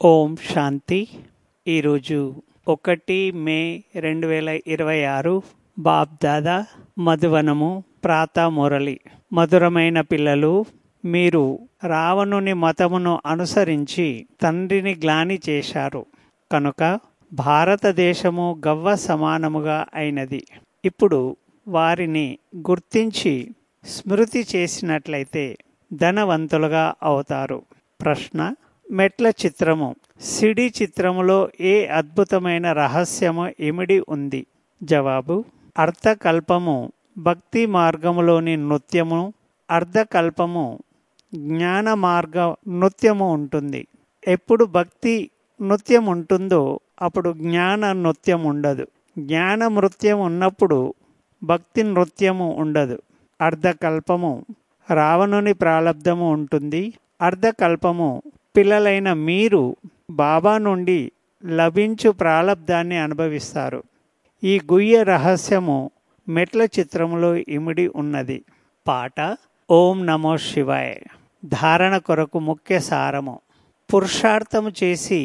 ఓం శాంతి ఈరోజు ఒకటి మే రెండు వేల ఇరవై ఆరు బాబ్దాదా మధువనము ప్రాత మురళి మధురమైన పిల్లలు మీరు రావణుని మతమును అనుసరించి తండ్రిని గ్లాని చేశారు కనుక భారతదేశము గవ్వ సమానముగా అయినది ఇప్పుడు వారిని గుర్తించి స్మృతి చేసినట్లయితే ధనవంతులుగా అవుతారు ప్రశ్న మెట్ల చిత్రము సిడి చిత్రములో ఏ అద్భుతమైన రహస్యము ఇమిడి ఉంది జవాబు అర్థకల్పము భక్తి మార్గములోని నృత్యము అర్ధకల్పము జ్ఞాన మార్గ నృత్యము ఉంటుంది ఎప్పుడు భక్తి నృత్యం ఉంటుందో అప్పుడు జ్ఞాన నృత్యం ఉండదు జ్ఞాన నృత్యం ఉన్నప్పుడు భక్తి నృత్యము ఉండదు అర్ధకల్పము రావణుని ప్రాలబ్ధము ఉంటుంది అర్ధకల్పము పిల్లలైన మీరు బాబా నుండి లభించు ప్రాలబ్ధాన్ని అనుభవిస్తారు ఈ గుయ్య రహస్యము మెట్ల చిత్రములో ఇమిడి ఉన్నది పాట ఓం నమో శివాయ ధారణ కొరకు ముఖ్య సారము పురుషార్థము చేసి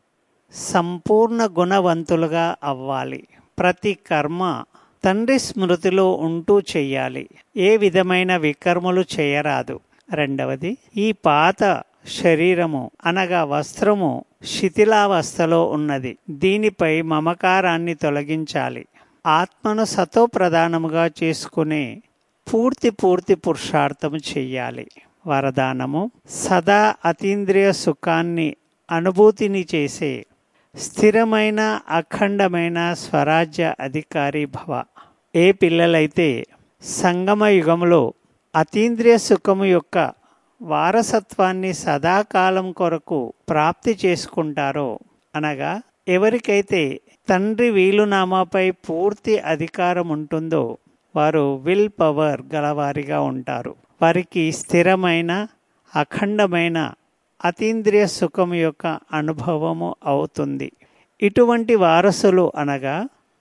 సంపూర్ణ గుణవంతులుగా అవ్వాలి ప్రతి కర్మ తండ్రి స్మృతిలో ఉంటూ చెయ్యాలి ఏ విధమైన వికర్మలు చేయరాదు రెండవది ఈ పాత శరీరము అనగా వస్త్రము శిథిలావస్థలో ఉన్నది దీనిపై మమకారాన్ని తొలగించాలి ఆత్మను సతో ప్రధానముగా చేసుకునే పూర్తి పూర్తి పురుషార్థము చెయ్యాలి వరదానము సదా అతీంద్రియ సుఖాన్ని అనుభూతిని చేసే స్థిరమైన అఖండమైన స్వరాజ్య అధికారి భవ ఏ పిల్లలైతే సంగమ యుగంలో అతీంద్రియ సుఖము యొక్క వారసత్వాన్ని సదాకాలం కొరకు ప్రాప్తి చేసుకుంటారో అనగా ఎవరికైతే తండ్రి వీలునామాపై పూర్తి అధికారం ఉంటుందో వారు విల్ పవర్ గలవారిగా ఉంటారు వారికి స్థిరమైన అఖండమైన అతీంద్రియ సుఖం యొక్క అనుభవము అవుతుంది ఇటువంటి వారసులు అనగా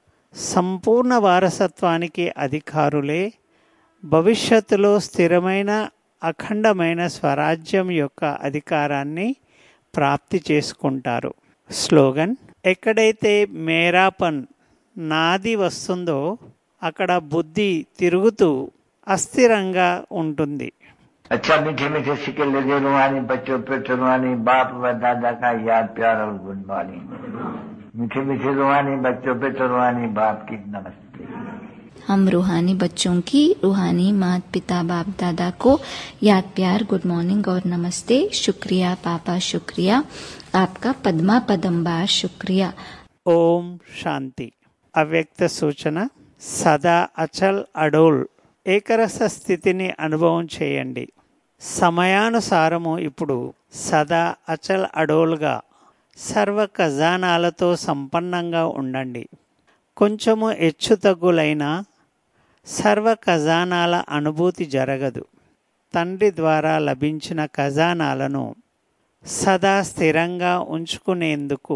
సంపూర్ణ వారసత్వానికి అధికారులే భవిష్యత్తులో స్థిరమైన అఖండమైన స్వరాజ్యం యొక్క అధికారాన్ని ప్రాప్తి చేసుకుంటారు స్లోగన్ ఎక్కడైతే మేరాపన్ నాది వస్తుందో అక్కడ బుద్ధి తిరుగుతూ అస్థిరంగా ఉంటుంది अच्छा मीठे मीठे सिक्के लगे रुहानी बच्चों पे रुहानी बाप व दादा का याद प्यार और गुड मॉर्निंग मीठे मीठे रुहानी बच्चों पे रुहानी बाप की नमस्ते हम रूहानी बच्चों की रूहानी माता पिता बाप दादा को याद प्यार गुड मॉर्निंग और नमस्ते शुक्रिया पापा शुक्रिया आपका पद्मा पदम्बार शुक्रिया ఓం శాంతి అవ్యక్త సూచన సదా అచల్ అడోల్ ఏకరస స్థితిని అనుభవం చేయండి సమయానుసారము ఇప్పుడు సదా అచల్ అడోల్గా సర్వ ఖజానాలతో సంపన్నంగా ఉండండి కొంచెము హెచ్చుతగ్గులైన సర్వ ఖజానాల అనుభూతి జరగదు తండ్రి ద్వారా లభించిన ఖజానాలను సదా స్థిరంగా ఉంచుకునేందుకు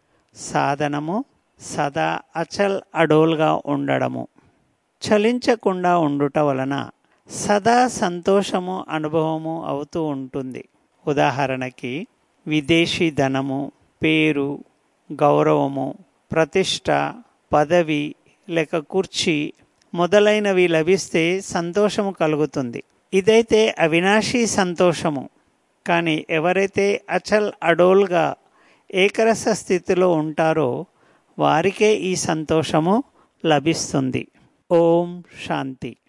సాధనము సదా అచల్ అడోల్గా ఉండడము చలించకుండా ఉండుట వలన సదా సంతోషము అనుభవము అవుతూ ఉంటుంది ఉదాహరణకి విదేశీ ధనము పేరు గౌరవము ప్రతిష్ట పదవి లేక కుర్చీ మొదలైనవి లభిస్తే సంతోషము కలుగుతుంది ఇదైతే అవినాశీ సంతోషము కానీ ఎవరైతే అచల్ అడోల్గా ఏకరస స్థితిలో ఉంటారో వారికే ఈ సంతోషము లభిస్తుంది ఓం శాంతి